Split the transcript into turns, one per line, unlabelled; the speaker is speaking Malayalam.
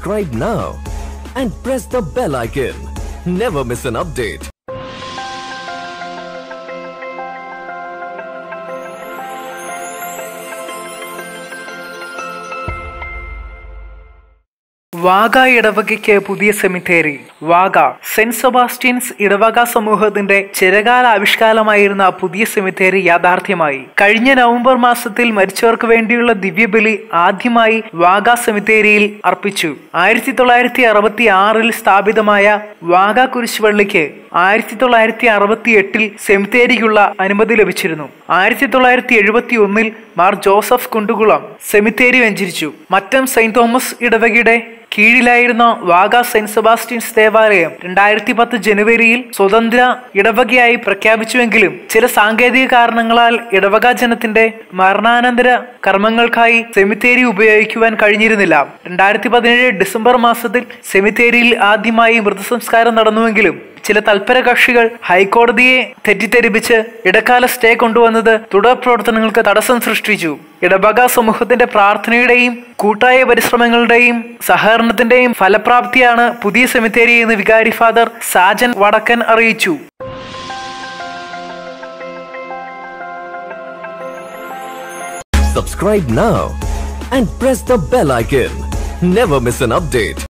Subscribe now and press the bell icon. Never miss an update.
Wagah ഇടവകയ്ക്ക് പുതിയ സെമിത്തേരി വാഗ സെന്റ് സെബാസ്റ്റ്യൻസ് ഇടവക സമൂഹത്തിന്റെ ചിരകാല ആവിഷ്കാരമായിരുന്ന പുതിയ സെമിത്തേരി യാഥാർത്ഥ്യമായി കഴിഞ്ഞ നവംബർ മാസത്തിൽ മരിച്ചവർക്ക് വേണ്ടിയുള്ള ദിവ്യബലി ആദ്യമായി വാഗ സെമിത്തേരിയിൽ അർപ്പിച്ചു ആയിരത്തി തൊള്ളായിരത്തി അറുപത്തി ആറിൽ സ്ഥാപിതമായ വാഗ കുരിശുപള്ളിക്ക് ആയിരത്തി തൊള്ളായിരത്തി അറുപത്തി എട്ടിൽ സെമിത്തേരിക്കുള്ള അനുമതി ലഭിച്ചിരുന്നു ആയിരത്തി തൊള്ളായിരത്തി എഴുപത്തി ഒന്നിൽ മാർ ജോസഫ് കുണ്ടുകുളം സെമിത്തേരി വെഞ്ചരിച്ചു മറ്റം സെയിന്റ് തോമസ് ഇടവകയുടെ കീഴിലായിരുന്ന വാഗ സെന്റ് സെബാസ്റ്റ്യൻസ് ദേവാലയം രണ്ടായിരത്തി പത്ത് ജനുവരിയിൽ സ്വതന്ത്ര ഇടവകയായി പ്രഖ്യാപിച്ചുവെങ്കിലും ചില സാങ്കേതിക കാരണങ്ങളാൽ ഇടവക ജനത്തിന്റെ മരണാനന്തര കർമ്മങ്ങൾക്കായി സെമിത്തേരി ഉപയോഗിക്കുവാൻ കഴിഞ്ഞിരുന്നില്ല രണ്ടായിരത്തി പതിനേഴ് ഡിസംബർ മാസത്തിൽ സെമിത്തേരിയിൽ ആദ്യമായി മൃതസംസ്കാരം നടന്നുവെങ്കിലും ചില തൽപര കക്ഷികൾ ഹൈക്കോടതിയെ തെറ്റിദ്ധരിപ്പിച്ച് ഇടക്കാല സ്റ്റേ കൊണ്ടുവന്നത് തുടർ പ്രവർത്തനങ്ങൾക്ക് തടസ്സം സൃഷ്ടിച്ചു ഇടവക സമൂഹത്തിന്റെ പ്രാർത്ഥനയുടെയും കൂട്ടായ പരിശ്രമങ്ങളുടെയും സഹകരണത്തിന്റെയും ഫലപ്രാപ്തിയാണ് പുതിയ സെമിത്തേരി എന്ന് വികാരി ഫാദർ സാജൻ വടക്കൻ അറിയിച്ചു
Subscribe now and press the bell icon. Never miss an update.